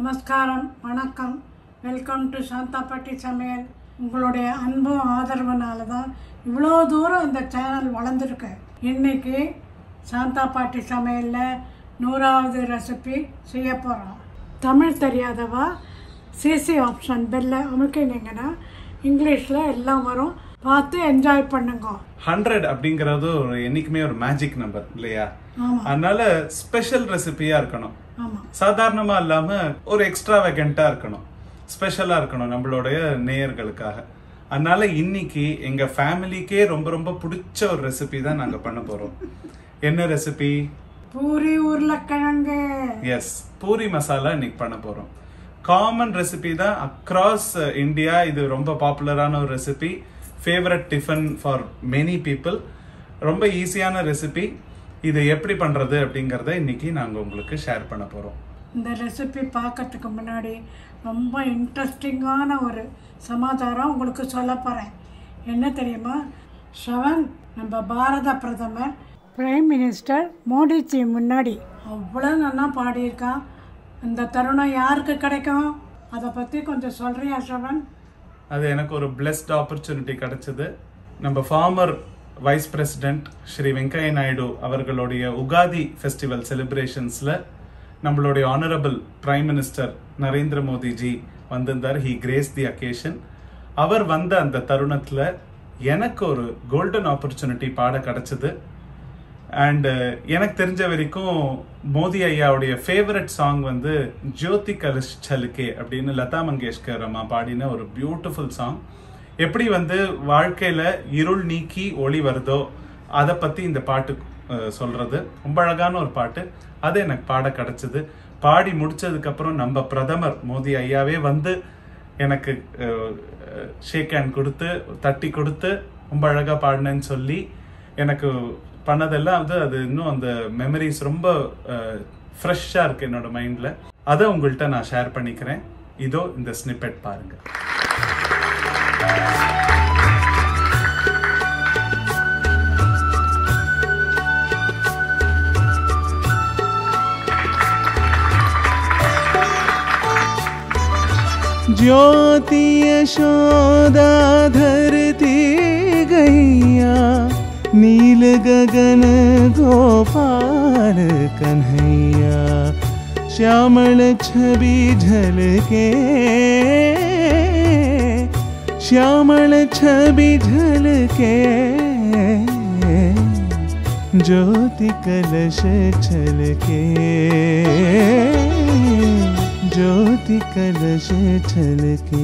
நமஸ்காரம் வணக்கம் welcome to சாந்தாப்பட்டி சமையல் உங்களுடைய அன்பும் ஆதரவுனால தான் இவ்வளோ தூரம் இந்த சேனல் வளர்ந்துருக்கு இன்னைக்கு சாந்தாப்பாட்டி சமையலில் நூறாவது ரெசிபி செய்ய போகிறோம் தமிழ் தெரியாதவா சிசி ஆப்ஷன் பெல்லை அமுக்கினீங்கன்னா இங்கிலீஷில் எல்லாம் வரும் பார்த்து என்ஜாய் பண்ணுங்க ஹண்ட்ரட் அப்படிங்கறது ஒரு என்னைக்குமே ஒரு மேஜிக் நம்பர் இல்லையா ஆமாம் அதனால ஸ்பெஷல் ரெசிபியா இருக்கணும் ஆமாம் சாதாரணமா இல்லாம ஒரு எக்ஸ்ட்ரா வேகண்டா இருக்கணும் ஸ்பெஷலா இருக்கணும் நம்மளுடைய நேயர்களுக்காக அதனால இன்னைக்கு எங்க ஃபேமிலிக்கே ரொம்ப ரொம்ப பிடிச்ச ஒரு ரெசிபி தான் நாங்க பண்ண போறோம் என்ன ரெசிபி பூரி உருளைக்கிழங்கு எஸ் பூரி மசாலா இன்னைக்கு பண்ண போறோம் காமன் ரெசிபி தான் அக்ராஸ் இந்தியா இது ரொம்ப பாப்புலரான ஒரு recipe favourite tiffin for many people ரொம்ப ஈஸியான ரெசிபி இதை எப்படி பண்றது அப்படிங்கறத இன்னைக்கு நாங்க உங்களுக்கு ஷேர் பண்ண போறோம் இந்த ரெசிபி பார்க்கறதுக்கு முன்னாடி ரொம்ப இன்ட்ரெஸ்டிங்கான ஒரு சமாச்சாரம் உங்களுக்கு சொல்ல போகிறேன் என்ன தெரியுமா ஷவன் நம்ம பாரத பிரதமர் பிரைம் மினிஸ்டர் மோடிஜி முன்னாடி அவ்வளோ நல்லா பாடியிருக்கான் இந்த தருணம் யாருக்கு கிடைக்கும் அதை பற்றி கொஞ்சம் சொல்கிறியா ஷவன் அது எனக்கு ஒரு பிளெஸ்ட் ஆப்பர்ச்சுனிட்டி கிடைச்சது நம்ம former vice president Shri Venkaiah Naidu அவர்களுடைய உகாதி ஃபெஸ்டிவல் செலிப்ரேஷன்ஸ்ல நம்மளுடைய honourable prime minister Narendra Modi ji வந்திருந்தார் ஹி கிரேஸ் தி அக்கேஷன் அவர் வந்த அந்த தருணத்துல எனக்கு ஒரு கோல்டன் ஆப்பர்ச்சுனிட்டி பாட கிடைச்சது அண்ட் எனக்கு தெரிஞ்ச வரைக்கும் மோதி ஐயாவுடைய ஃபேவரட் சாங் வந்து ஜோதி கலிஷ் சலுக்கே அப்படின்னு லதா மங்கேஷ்கர் அம்மா பாடின ஒரு பியூட்டிஃபுல் சாங் எப்படி வந்து வாழ்க்கையில இருள் நீக்கி ஒளி வருதோ அதை பத்தி இந்த பாட்டு அஹ், சொல்றது ரொம்ப அழகான ஒரு பாட்டு அது எனக்கு பாட கிடைச்சது பாடி முடிச்சதுக்கு அப்புறம் நம்ம பிரதமர் மோதி ஐயாவே வந்து எனக்கு ஷேக் ஹேண்ட் கொடுத்து தட்டி கொடுத்து ரொம்ப அழகா பாடினேன்னு சொல்லி எனக்கு பண்ணதெல்லாம் வந்து அது இன்னும் அந்த மெமரிஸ் ரொம்ப ஃப்ரெஷ்ஷாக இருக்கு என்னோட மைண்ட்ல அதை உங்கள்கிட்ட நான் ஷேர் பண்ணிக்கிறேன் இதோ இந்த ஸ்னிப்பெட் பாருங்க ज्योति यशोदा धरती गैया नील गगन गोपाल कन्हैया श्यामल छवि झलके श्यामल छवि झलके ज्योति कलश छलके ज्योति कलश छलके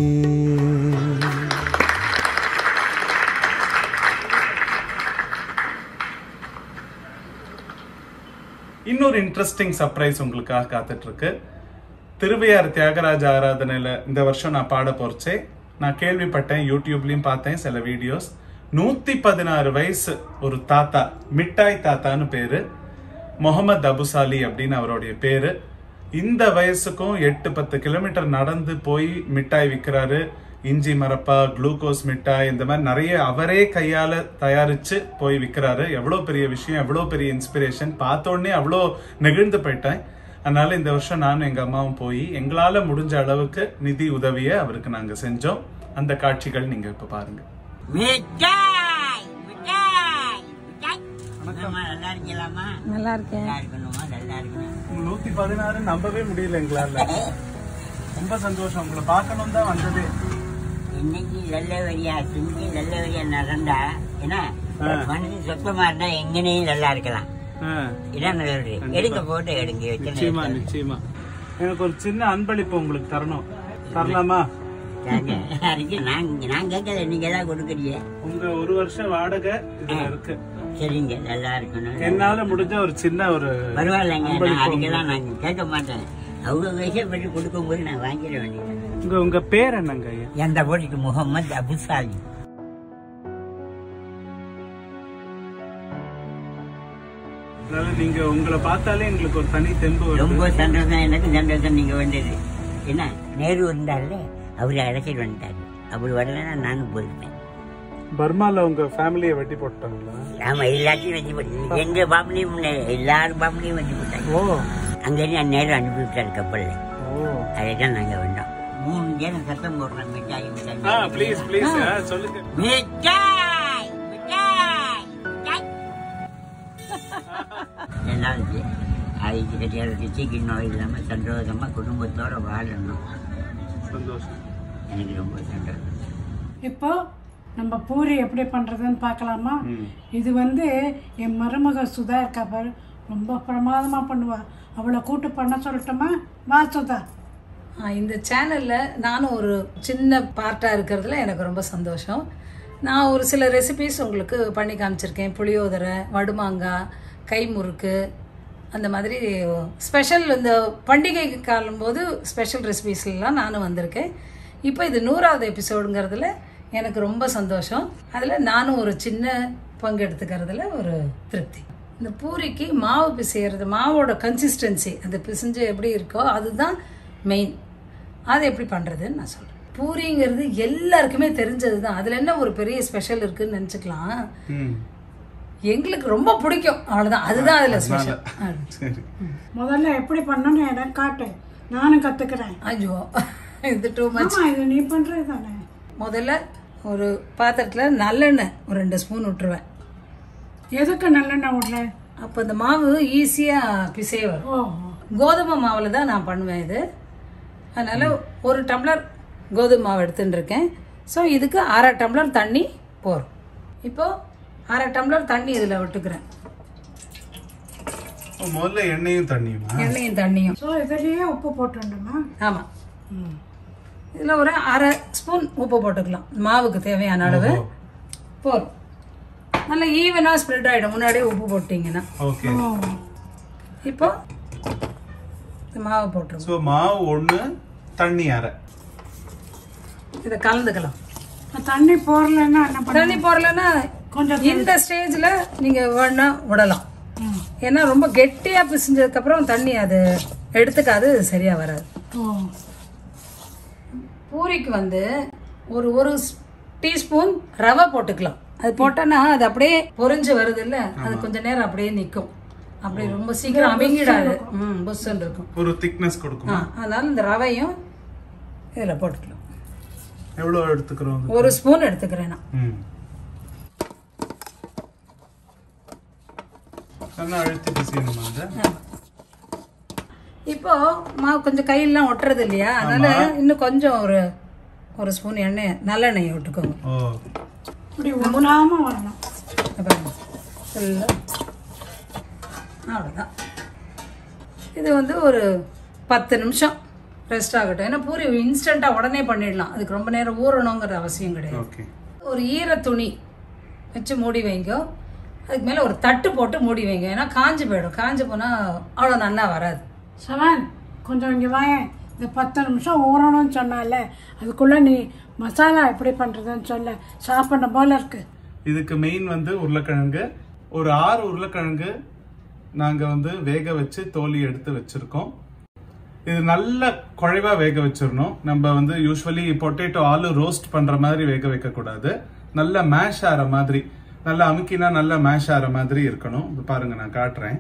இன்னொரு இன்ட்ரெஸ்டிங் சர்ப்ரைஸ் உங்களுக்காக காத்துட்டு இருக்கு திருவையார் தியாகராஜ ஆராதனையில இந்த வருஷம் நான் பாட போறச்சே நான் கேள்விப்பட்டேன் யூடியூப்லயும் பார்த்தேன் சில வீடியோஸ் நூத்தி பதினாறு வயசு ஒரு தாத்தா மிட்டாய் தாத்தான்னு பேரு முகமது அபுசாலி அப்படின்னு அவருடைய பேரு இந்த வயசுக்கும் எட்டு பத்து கிலோமீட்டர் நடந்து போய் மிட்டாய் விற்கிறாரு இஞ்சி மரப்பா குளுக்கோஸ் மிட்டாய் இந்த மாதிரி நிறைய அவரே கையால தயாரிச்சு போய் விற்கிறாரு எவ்வளவு பெரிய விஷயம் எவ்வளவு பெரிய இன்ஸ்பிரேஷன் பார்த்த உடனே அவ்வளோ நெகிழ்ந்து போயிட்டேன் அதனால இந்த வருஷம் நானும் எங்க அம்மாவும் போய் எங்களால முடிஞ்ச அளவுக்கு நிதி உதவியை அவருக்கு நாங்க செஞ்சோம் அந்த காட்சிகள் நீங்க இப்ப பாருங்க மிட்டாய் மிட்டாய் மிட்டாய் அம்மா நல்லா இருக்கலாமா நல்லா இருக்கேன் நல்லா இருக்கணுமா நல்லா இருக்கணும் நூத்தி பதினாறு நம்பவே முடியல எங்களால ரொம்ப சந்தோஷம் உங்களை பார்க்கணும் தான் வந்ததே இன்னைக்கு நல்ல வழியா செஞ்சு நல்ல வழியா நடந்தா என்ன ஆ. மனசு சுத்தமா இருந்தா எங்கனையும் நல்லா இருக்கலாம் ஆ, இதான் நல்லது எடுங்க போட்டு எடுங்க நிச்சயமா எத்தனை நிச்சயமா எனக்கு ஒரு சின்ன அன்பளிப்பு உங்களுக்கு தரணும் தரலாமா தாங்க. அதுக்கு நான் நான் கேட்கல நீங்க தான் கொடுக்குறீங்க உங்க ஒரு வருஷம் வாடகை இதுல இருக்கு சரிங்க நல்லா இருக்கணும் என்னால முடிஞ்ச ஒரு சின்ன ஒரு பரவாயில்லைங்க நான் அன்பளிப்பு அதுக்கெல்லாம் நான் கேட்க மாட்டேன் அவங்க விஷயப்பட்டு கொடுக்கும்போது நான் வாங்கிட வேண்டியது உங்க உங்க பேர் என்னங்க ஐயா எந்த போட்டிக்கு முகமது அபுசாலி அதனால நீங்க உங்களை பார்த்தாலே எங்களுக்கு ஒரு தனி தெம்பு வருது ரொம்ப சந்தோஷம் எனக்கு சந்தோஷம் நீங்க வந்தது என்ன நேரு இருந்தார்ல அவரு அழைச்சிட்டு வந்துட்டாரு அவர் வரலன்னா நானும் போயிருப்பேன் பர்மால உங்க ஃபேமிலியை வெட்டி போட்டாங்களா ஆமா எல்லாத்தையும் வச்சு போட்டு எங்க பாம்பளையும் எல்லாரும் பாம்பளையும் வச்சு போட்டாங்க ஓ அங்கிருந்து நேரம் அனுப்பி விட்டாரு கப்பல்ல ஓ. அதை தான் நாங்கள் வேண்டோம் மூணு ஜனம் சத்தம் போடுறோம் மிட்டாய் மிட்டாய் ஆ ப்ளீஸ் ப்ளீஸ் சொல்லுங்க மிட்டாய் மிட்டாய் மிட்டாய் என்னாச்சு ஐந்து கட்டியால் வச்சு நோய் இல்லாமல் சந்தோஷமா குடும்பத்தோட வாழணும் சந்தோஷம் எனக்கு ரொம்ப சந்தோஷம் இப்போ நம்ம பூரி எப்படி பண்ணுறதுன்னு பார்க்கலாமா ம். இது வந்து என் மருமக சுதா இருக்கா பாரு ரொம்ப பிரமாதமாக பண்ணுவா அவளை கூட்டு பண்ண சொல்லட்டுமா வா சுதா ஆ, இந்த சேனலில் நானும் ஒரு சின்ன பார்ட்டாக இருக்கிறதுல எனக்கு ரொம்ப சந்தோஷம் நான் ஒரு சில ரெசிபிஸ் உங்களுக்கு பண்ணி காமிச்சிருக்கேன் புளியோதரை வடுமாங்காய் கை முறுக்கு அந்த மாதிரி ஸ்பெஷல் இந்த பண்டிகை காலம் போது ஸ்பெஷல் ரெசிபிஸ்லாம் நானும் வந்திருக்கேன் இப்போ இது நூறாவது எபிசோடுங்கிறதுல எனக்கு ரொம்ப சந்தோஷம் அதில் நானும் ஒரு சின்ன பங்கு எடுத்துக்கிறதுல ஒரு திருப்தி இந்த பூரிக்கு மாவு பிசைகிறது மாவோட கன்சிஸ்டன்சி அந்த பிசைஞ்சு எப்படி இருக்கோ அதுதான் மெயின் அது எப்படி பண்ணுறதுன்னு நான் சொல்கிறேன் பூரிங்கிறது எல்லாருக்குமே தெரிஞ்சது தான் அதில் என்ன ஒரு பெரிய ஸ்பெஷல் இருக்குன்னு நினச்சிக்கலாம் ம் எங்களுக்கு ரொம்ப பிடிக்கும் அவ்வளோதான் அதுதான் அதில் ஸ்பெஷல் சரி முதல்ல எப்படி பண்ணணும்னு எனக்கு காட்டு நானும் கற்றுக்கிறேன் ஐயோ இது டூ மச் ஆமாம் இது நீ பண்ணுறது தானே முதல்ல ஒரு பாத்திரத்தில் நல்லெண்ணெய் ஒரு ரெண்டு ஸ்பூன் விட்டுருவேன் எதுக்கு நல்லெண்ணெய் விடல அப்போ இந்த மாவு ஈஸியாக பிசைய வரும் ஓ கோதுமை மாவில் தான் நான் பண்ணுவேன் இது அதனால் ஒரு டம்ளர் கோதுமை மாவு எடுத்துட்டு இருக்கேன் ஸோ இதுக்கு அரை டம்ளர் தண்ணி போதும் இப்போ அரை டம்ளர் தண்ணி இதில் விட்டுக்கிறேன் ஓ, முதல்ல எண்ணெயும் தண்ணியுமா எண்ணெயும் தண்ணியும் ஸோ இதுலேயே உப்பு போட்டுடணுமா ஆமாம் இதில் ஒரு அரை ஸ்பூன் உப்பு போட்டுக்கலாம் மாவுக்கு தேவையான அளவு ஓஹோ. போதும் நல்லா ஈவனாக ஸ்ப்ரெட் ஆகிடும் முன்னாடியே உப்பு போட்டிங்கன்னா ஓகே ஓ இப்போ இந்த மாவை போட்டுருங்க ஸோ மாவு ஒன்று தண்ணி அரை இதை கலந்துக்கலாம் தண்ணி போடலன்னா என்ன பண்ண தண்ணி போடலன்னா கொஞ்சம் இந்த ஸ்டேஜில் நீங்கள் வேணா விடலாம் ஏன்னா ரொம்ப கெட்டியாக பிசிஞ்சதுக்கப்புறம் தண்ணி அது எடுத்துக்காது சரியாக வராது ஓ பூரிக்கு வந்து ஒரு ஒரு டீஸ்பூன் ரவை போட்டுக்கலாம் அது போட்டோன்னா அது அப்படியே பொரிஞ்சு வருது இல்ல அது கொஞ்ச நேரம் அப்படியே நிற்கும் அப்படியே ரொம்ப சீக்கிரம் அமுங்கிடாது ம் புஷ்ஷன் இருக்கும் ஒரு திக்னஸ் கொடுக்கும் ஆ அதனால இந்த ரவையும் இதில் போட்டுக்கலாம் எவ்வளோ எடுத்துக்கிறோம் அது? ஒரு ஸ்பூன் எடுத்துக்கிறேன் நான் ம் நல்லா அழுத்திட்டு செய்யணுமா அது இப்போ மாவு கொஞ்சம் கையெல்லாம் ஒட்டுறது இல்லையா அதனால இன்னும் கொஞ்சம் ஒரு ஒரு ஸ்பூன் எண்ணெய் நல்லெண்ணெயை விட்டுக்கோங்க ஓ இப்படி ஒன்றாம வரணும் இதை பாருங்க ஃபுல்லாக அவ்வளோதான் இது வந்து ஒரு பத்து நிமிஷம் ரெஸ்ட் ஆகட்டும் ஏன்னா பூரி இன்ஸ்டண்ட்டாக உடனே பண்ணிடலாம் அதுக்கு ரொம்ப நேரம் ஊறணுங்கிற அவசியம் கிடையாது ஓகே ஒரு ஈர துணி வச்சு மூடி வைங்க அதுக்கு மேலே ஒரு தட்டு போட்டு மூடி வைங்க ஏன்னா காஞ்சு போயிடும் காஞ்சு போனால் அவ்வளோ நல்லா வராது சவன் கொஞ்சம் இங்கே வாயேன் இந்த பத்து நிமிஷம் ஊறணும்னு சொன்னால அதுக்குள்ளே நீ மசாலா எப்படி பண்ணுறதுன்னு சொல்ல சாப்பிட்ற போல இருக்கு இதுக்கு மெயின் வந்து உருளைக்கிழங்கு ஒரு ஆறு உருளைக்கிழங்கு நாங்க வந்து வேக வச்சு தோலி எடுத்து வச்சிருக்கோம் இது நல்ல குழைவா வேக வச்சிடணும் நம்ம வந்து யூஸ்வலி பொட்டேட்டோ ஆலு ரோஸ்ட் பண்ற மாதிரி வேக வைக்க கூடாது நல்ல மேஷ் ஆற மாதிரி நல்லா அமுக்கினா நல்ல மேஷ் ஆற மாதிரி இருக்கணும் இது பாருங்க நான் காட்டுறேன்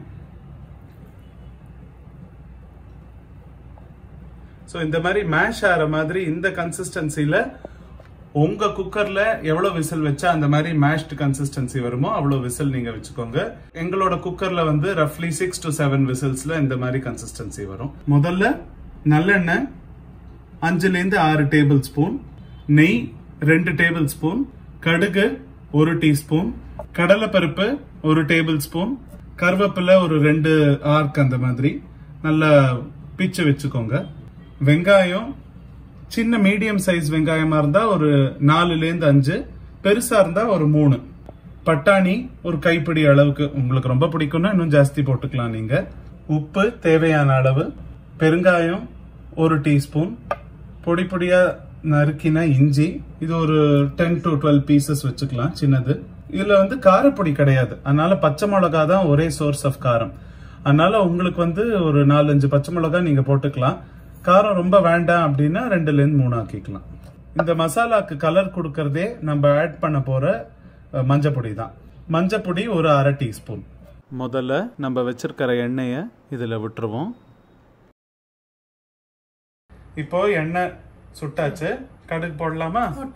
ஸோ இந்த மாதிரி மேஷ் ஆற மாதிரி இந்த கன்சிஸ்டன்சில உங்க குக்கர்ல எவ்வளவு விசில் வச்சா அந்த மாதிரி மேஷ்டு கன்சிஸ்டன்சி வருமோ அவ்வளவு விசில் நீங்க வச்சுக்கோங்க எங்களோட குக்கர்ல வந்து ரஃப்லி சிக்ஸ் டு செவன் விசில்ஸ்ல இந்த மாதிரி கன்சிஸ்டன்சி வரும் முதல்ல நல்லெண்ணெய் அஞ்சுல இருந்து ஆறு டேபிள் ஸ்பூன் நெய் ரெண்டு டேபிள் ஸ்பூன் கடுகு ஒரு டீஸ்பூன் கடலைப்பருப்பு ஒரு டேபிள் ஸ்பூன் கருவேப்பிலை ஒரு ரெண்டு ஆர்க் அந்த மாதிரி நல்லா பிச்சு வச்சுக்கோங்க வெங்காயம் சின்ன மீடியம் சைஸ் வெங்காயமா இருந்தா ஒரு நாலுல இருந்து அஞ்சு பெருசா இருந்தா ஒரு மூணு பட்டாணி ஒரு கைப்பிடி அளவுக்கு உங்களுக்கு ரொம்ப பிடிக்கும்னா இன்னும் ஜாஸ்தி போட்டுக்கலாம் நீங்க உப்பு தேவையான அளவு பெருங்காயம் ஒரு டீஸ்பூன் பொடி பொடியா நறுக்கின இஞ்சி இது ஒரு டென் டு டுவெல் பீசஸ் வச்சுக்கலாம் சின்னது இதுல வந்து காரப்பொடி கிடையாது அதனால பச்சை மிளகா தான் ஒரே சோர்ஸ் ஆஃப் காரம் அதனால உங்களுக்கு வந்து ஒரு நாலஞ்சு பச்சை மிளகா நீங்க போட்டுக்கலாம் காரம் ரொம்ப வேண்டாம் அப்படின்னா ரெண்டுல இருந்து மூணு ஆக்கிக்கலாம் இந்த மசாலாக்கு கலர் கொடுக்கறதே நம்ம ஆட் பண்ண போற அஹ், மஞ்சப்பொடி தான் மஞ்சப்பொடி ஒரு அரை டீஸ்பூன் முதல்ல நம்ம வச்சிருக்கிற எண்ணெயை இதில் விட்டுருவோம் இப்போ எண்ணெய் சுட்டாச்சு கடுகு போடலாமா போட்டு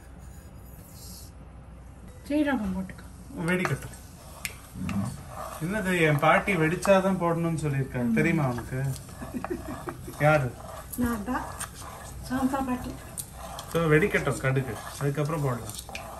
சீரகம் போட்டுக்கோ வெடிக்கட்டும் என்னது என் பாட்டி வெடிச்சாதான் போடணும்னு சொல்லியிருக்காங்க தெரியுமா உனக்கு யாரு நான் தான் சாந்தா பாட்டி ஸோ வெடிக்கட்டும் கடுகு அதுக்கப்புறம் போடலாம்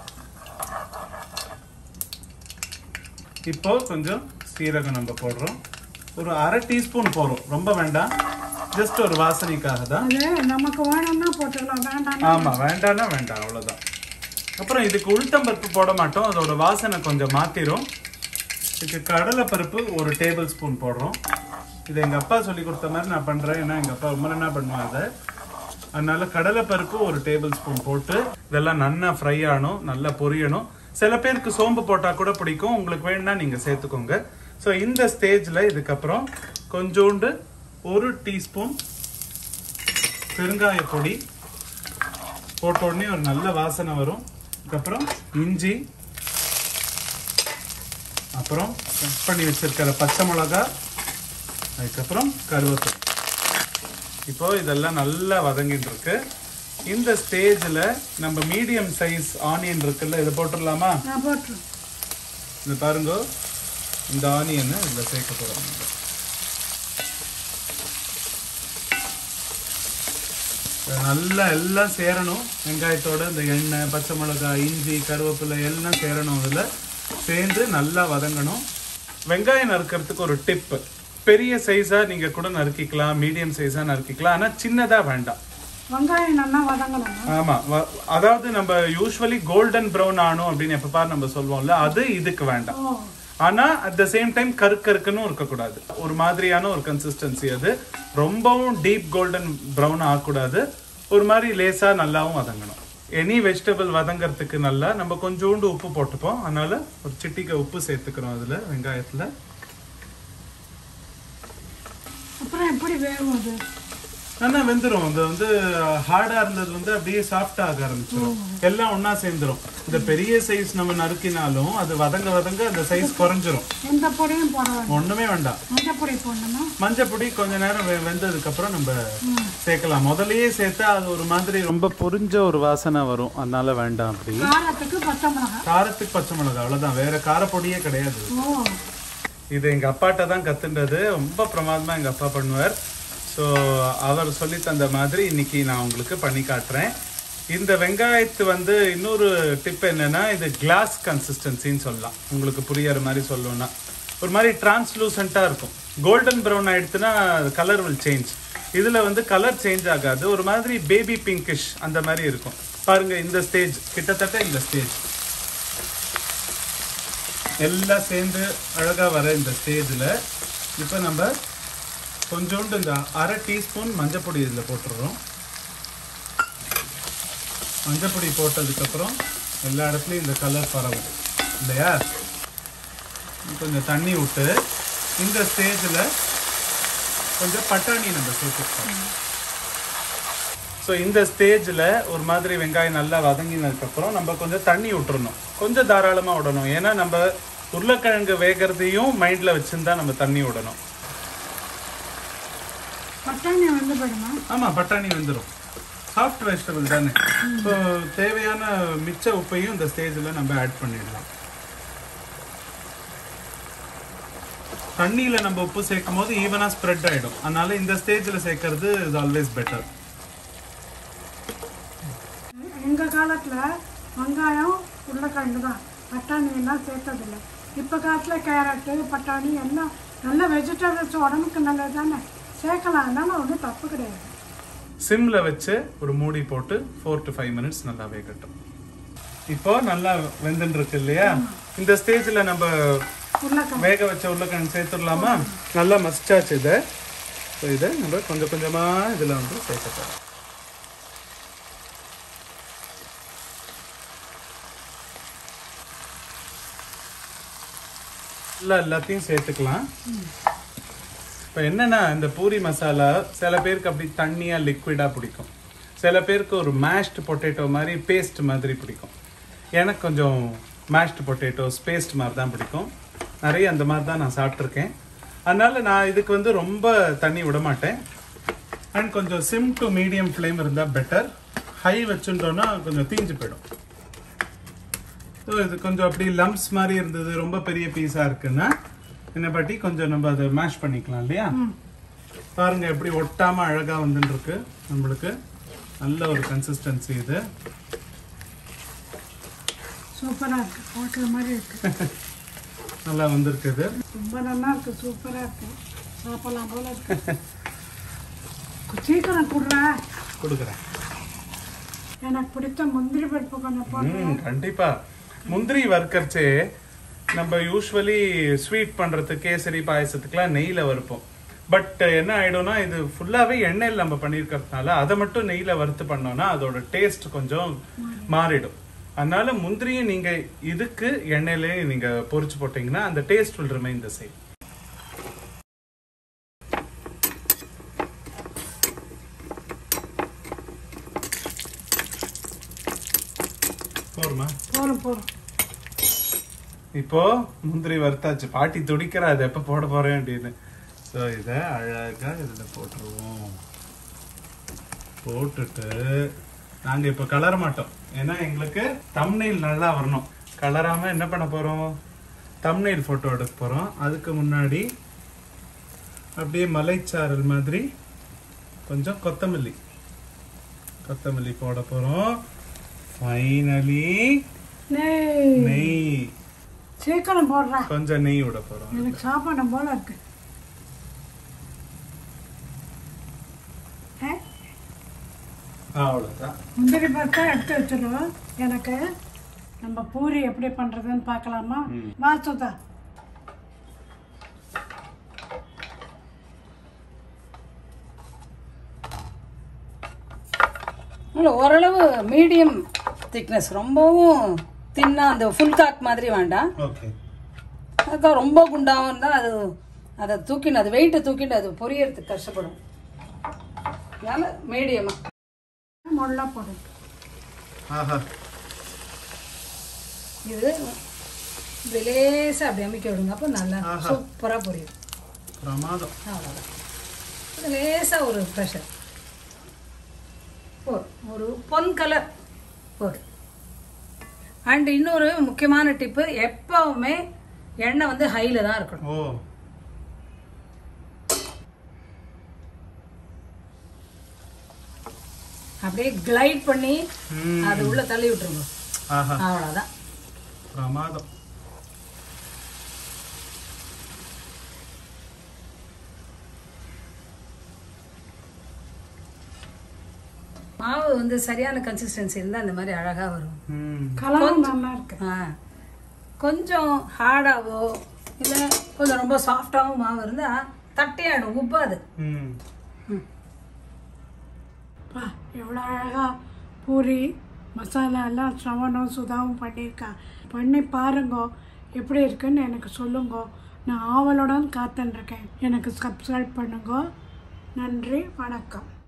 இப்போ கொஞ்சம் சீரகம் நம்ம போடுறோம் ஒரு அரை டீஸ்பூன் போடுறோம் ரொம்ப வேண்டாம் ஜஸ்ட் ஒரு வாசனைக்காக தான் அது நமக்கு வேணும்னா போட்டுக்கலாம் வேண்டாம் ஆமா வேண்டாம்னா வேண்டாம் அவ்வளவுதான் அப்புறம் இதுக்கு உளுத்தம்பருப்பு போட மாட்டோம் அதோட வாசனை கொஞ்சம் மாத்திரும் இதுக்கு கடலை பருப்பு ஒரு டேபிள் ஸ்பூன் போடுறோம் இது எங்க அப்பா சொல்லி கொடுத்த மாதிரி நான் பண்றேன் ஏன்னா எங்க அப்பா ரொம்ப என்ன பண்ணுவாங்க அதை அதனால கடலை பருப்பு ஒரு டேபிள் ஸ்பூன் போட்டு இதெல்லாம் நல்லா ஃப்ரை ஆகணும் நல்லா பொரியணும் சில பேருக்கு சோம்பு போட்டா கூட பிடிக்கும் உங்களுக்கு வேணும்னா நீங்க சேர்த்துக்கோங்க ஸோ இந்த ஸ்டேஜ்ல இதுக்கப்புறம் கொஞ்சோண்டு ஒரு டீஸ்பூன் பெருங்காய பொடி போட்ட உடனே ஒரு நல்ல வாசனை வரும் அதுக்கப்புறம் இஞ்சி அப்புறம் கட் பண்ணி வச்சிருக்கிற பச்சை மிளகா அதுக்கப்புறம் கருவேப்பிலை இப்போ இதெல்லாம் நல்லா வதங்கிட்டு இருக்கு இந்த ஸ்டேஜில் நம்ம மீடியம் சைஸ் ஆனியன் இருக்குல்ல இதை போட்டுடலாமா நான் போட்டுரு இந்த பாருங்க இந்த ஆனியனை இதில் சேர்க்க போகிறோம் நல்லா எல்லாம் சேரணும் வெங்காயத்தோட இந்த எண்ணெய் பச்சை மிளகாய் இஞ்சி கருவேப்பிலை எல்லாம் சேரணும் அதில் சேர்ந்து நல்லா வதங்கணும் வெங்காயம் நறுக்கிறதுக்கு ஒரு டிப்பு பெரிய சைஸாக நீங்கள் கூட நறுக்கிக்கலாம் மீடியம் சைஸாக நறுக்கிக்கலாம் ஆனால் சின்னதாக வேண்டாம் வெங்காயம் நல்லா வதங்கணும் ஆமா வ- அதாவது நம்ம யூஸ்வலி கோல்டன் ப்ரௌன் ஆனும் அப்படின்னு எப்ப பாரு நம்ம சொல்லுவோம்ல அது இதுக்கு வேண்டாம் ஓ ஆனா அட் த சேம் டைம் கருக்கருக்குன்னு இருக்கக்கூடாது ஒரு மாதிரியான ஒரு கன்சிஸ்டன்சி அது ரொம்பவும் டீப் கோல்டன் ப்ரௌன் ஆகக்கூடாது ஒரு மாதிரி லேசா நல்லாவும் வதங்கணும் எனி வெஜிடபிள் வதங்கறதுக்கு நல்லா நம்ம கொஞ்சோண்டு உப்பு போட்டுப்போம் அதனால ஒரு சிட்டிக்க உப்பு சேர்த்துக்கிறோம் அதுல வெங்காயத்துல அப்புறம் எப்படி வேகும் அது நல்லா வெந்துரும் அது வந்து ஹார்டா இருந்தது வந்து அப்படியே சாஃப்டா ஆக ஆரம்பிச்சிடும் எல்லாம் ஒண்ணா சேர்ந்துரும் இந்த பெரிய சைஸ் நம்ம நறுக்கினாலும் அது வதங்க வதங்க அந்த சைஸ் குறைஞ்சிரும் எந்த பொடியும் போட வேண்டாம் ஒண்ணுமே வேண்டாம் மஞ்சள் பொடி போடணுமா மஞ்சள் பொடி கொஞ்ச நேரம் வெ- வெந்ததுக்கு அப்புறம் நம்ம சேர்க்கலாம் முதல்லயே சேர்த்தா அது ஒரு மாதிரி ரொம்ப பொரிஞ்ச ஒரு வாசனை வரும் அதனால வேண்டாம் அப்படி காரத்துக்கு பச்சை மிளகாய் காரத்துக்கு பச்சை மிளகாய் அவ்வளவுதான் வேற காரப்பொடியே கிடையாது ஓ இது எங்க அப்பாட்ட தான் கத்துண்டது ரொம்ப பிரமாதமா எங்க அப்பா பண்ணுவார் ஸோ அவர் சொல்லி தந்த மாதிரி இன்னைக்கு நான் உங்களுக்கு பண்ணி காட்டுறேன் இந்த வெங்காயத்து வந்து இன்னொரு டிப் என்னன்னா இது கிளாஸ் கன்சிஸ்டன்சின்னு சொல்லலாம் உங்களுக்கு புரியற மாதிரி சொல்லணும்னா ஒரு மாதிரி டிரான்ஸ்லூசண்ட்டாக இருக்கும் கோல்டன் ப்ரௌன் ஆயிடுச்சுன்னா கலர் வில் சேஞ்ச் இதில் வந்து கலர் சேஞ்ச் ஆகாது ஒரு மாதிரி பேபி பிங்கிஷ் அந்த மாதிரி இருக்கும் பாருங்க இந்த ஸ்டேஜ் கிட்டத்தட்ட இந்த ஸ்டேஜ் எல்லாம் சேர்ந்து அழகா வர இந்த ஸ்டேஜில் இப்போ நம்ம கொஞ்சோண்டு இந்த அரை டீஸ்பூன் மஞ்சப்பொடி இதில் போட்டுடுறோம் மஞ்சப்பொடி போட்டதுக்கப்புறம் எல்லா இடத்துலையும் இந்த கலர் பரவும் இல்லையா கொஞ்சம் தண்ணி விட்டு இந்த ஸ்டேஜில் கொஞ்சம் பட்டாணி நம்ம சேர்த்துக்கலாம் ஸோ இந்த ஸ்டேஜில் ஒரு மாதிரி வெங்காயம் நல்லா வதங்கினதுக்கப்புறம் நம்ம கொஞ்சம் தண்ணி விட்டுறணும் கொஞ்சம் தாராளமாக விடணும் ஏன்னா நம்ம உருளைக்கிழங்கு வேகிறதையும் மைண்டில் வச்சுருந்தா நம்ம தண்ணி விடணும் பட்டாணி வந்து போயிடுமா ஆமாம் பட்டாணி வெந்துடும் சாஃப்ட் வெஜிடபிள் தானே ஸோ தேவையான மிச்ச உப்பையும் இந்த ஸ்டேஜில் நம்ம ஆட் பண்ணிடலாம் தண்ணியில் நம்ம உப்பு சேர்க்கும் போது ஈவனாக ஸ்ப்ரெட் ஆகிடும் அதனால இந்த ஸ்டேஜில் சேர்க்கறது இஸ் ஆல்வேஸ் பெட்டர் எங்க காலத்துல வெங்காயம் உருளைக்கிழங்கு தான் பட்டாணி எல்லாம் சேர்த்ததில்லை இப்போ காலத்தில் கேரட்டு பட்டாணி எல்லாம் நல்ல வெஜிடபிள்ஸ் உடம்புக்கு நல்லது தானே சேர்க்கலாம் அதனால ஒன்றும் தப்பு கிடையாது சிம்ல வச்சு ஒரு மூடி போட்டு ஃபோர் டு ஃபைவ் மினிட்ஸ் நல்லா வேகட்டும் இப்போ நல்லா வெந்துட்டு இருக்கு இல்லையா இந்த ஸ்டேஜ்ல நம்ம உருளைக்கிழங்கு வேக வச்ச உருளைக்கிழங்கு சேர்த்துடலாமா நல்லா மசிச்சாச்சு இதை ஸோ இதை நம்ம கொஞ்சம் கொஞ்சமா இதுல வந்து சேர்க்கணும் நல்லா எல்லாத்தையும் சேர்த்துக்கலாம் இப்போ என்னன்னா இந்த பூரி மசாலா சில பேருக்கு அப்படி தண்ணியா லிக்விடா பிடிக்கும் சில பேருக்கு ஒரு மேஷ்டு பொட்டேட்டோ மாதிரி பேஸ்ட் மாதிரி பிடிக்கும் எனக்கு கொஞ்சம் மேஷ்டு பொட்டேட்டோஸ் பேஸ்ட் மாதிரி தான் பிடிக்கும் நிறைய அந்த மாதிரி தான் நான் சாப்பிட்ருக்கேன் அதனால நான் இதுக்கு வந்து ரொம்ப தண்ணி விட மாட்டேன் அண்ட் கொஞ்சம் சிம் டு மீடியம் ஃப்ளேம் இருந்தால் பெட்டர் ஹை வச்சுட்டோன்னா கொஞ்சம் தீஞ்சு போயிடும் ஸோ இது கொஞ்சம் அப்படி லம்ப்ஸ் மாதிரி இருந்தது ரொம்ப பெரிய பீஸாக இருக்குன்னா என்ன பாட்டி கொஞ்சம் நம்ம அதை மேஷ் பண்ணிக்கலாம் இல்லையா பாருங்க எப்படி ஒட்டாம அழகா வந்துட்டு இருக்கு நம்மளுக்கு நல்ல ஒரு கன்சிஸ்டன்சி இது சூப்பராக இருக்குது பார்க்குற மாதிரி இருக்குது நல்லா வந்திருக்கு இது ரொம்ப நல்லா இருக்குது சூப்பராக இருக்குது சாப்பிடலாம் போல இருக்கு சீக்கிரம் கொடுறா கொடுக்குறேன் எனக்கு பிடித்த முந்திரி பருப்பு கொஞ்சம் போட்டு ம் கண்டிப்பா முந்திரி வறுக்கறச்சே நம்ம யூஸ்வலி ஸ்வீட் பண்றது கேசரி பாயசத்துக்குலாம் நெய்ல வறுப்போம் பட் என்ன ஆயிடும்னா இது ஃபுல்லாவே எண்ணெயில் நம்ம பண்ணியிருக்கிறதுனால அதை மட்டும் நெய்ல வறுத்து பண்ணோம்னா அதோட டேஸ்ட் கொஞ்சம் மாறிடும் அதனால முந்திரியும் நீங்க இதுக்கு எண்ணெயிலே நீங்க பொரிச்சு போட்டீங்கன்னா அந்த taste will remain the same போருமா போதும் போதும் இப்போ முந்திரி வறுத்தாச்சு பாட்டி துடிக்கிறா அது எப்ப போட போறேன் அப்படின்னு ஸோ இதை அழகா இதுல போட்டுருவோம் போட்டுட்டு நாங்க இப்ப கலர மாட்டோம் ஏன்னா எங்களுக்கு தம்னைல் நல்லா வரணும் கலராம என்ன பண்ண போறோம் தம்னைல் போட்டோ எடுக்க போறோம் அதுக்கு முன்னாடி அப்படியே மலைச்சாரல் மாதிரி கொஞ்சம் கொத்தமல்லி கொத்தமல்லி போட போறோம் ஃபைனலி நெய் நெய் சீக்கிரம் போடுறா கொஞ்சம் நெய் விட போறோம் எனக்கு சாப்பிடணும் போல இருக்கு ஆ? அவ்வளவுதான் முந்திரி பருப்பை எடுத்து வச்சிருவோம் எனக்கு நம்ம பூரி எப்படி பண்றதுன்னு பார்க்கலாமா வா சுதா இல்லை ஓரளவு மீடியம் திக்னஸ் ரொம்பவும் தின்னா அந்த ஃபுல் காக் மாதிரி வேண்டாம் ஓகே அதுக்காக ரொம்ப குண்டாகவும் இருந்தால் அது அதை தூக்கின்னு அது வெயிட்டை தூக்கிட்டு அது பொரியறதுக்கு கஷ்டப்படும் அதனால மீடியமாக முள்ள போடும் ஆஹா இது இப்படி லேசாக அப்படி அமைக்க விடுங்க அப்போ நல்லா ஆஹா. சூப்பராக பொரியும் பிரமாதம் அவ்வளோதான் இது லேசாக ஒரு ப்ரெஷர் போதும் ஒரு பொன் கலர் போதும் அண்ட் இன்னொரு முக்கியமான டிப்பு எப்பவுமே எண்ணெய் வந்து ஹையில் தான் இருக்கணும் ஓ அப்படியே கிளைட் பண்ணி ம். அது உள்ள தள்ளி விட்டுருங்க ஆஹா அவ்வளோதான் பிரமாதம் மாவு வந்து சரியான கன்சிஸ்டன்சி இருந்தால் இந்த மாதிரி அழகாக வரும் ம் கலரும் நல்லா இருக்கு ஆ கொஞ்சம் ஹார்டாவோ இல்லை கொஞ்சம் ரொம்ப சாஃப்டாகவும் மாவு இருந்தால் தட்டையாடும் உப்பாது ம் பா எவ்வளோ அழகா பூரி மசாலா எல்லாம் ஸ்ரவணும் சுதாவும் பண்ணியிருக்கா பண்ணி பாருங்க எப்படி இருக்குன்னு எனக்கு சொல்லுங்க நான் ஆவலுடன் காத்துன்னு இருக்கேன் எனக்கு சப்ஸ்கிரைப் பண்ணுங்க நன்றி வணக்கம்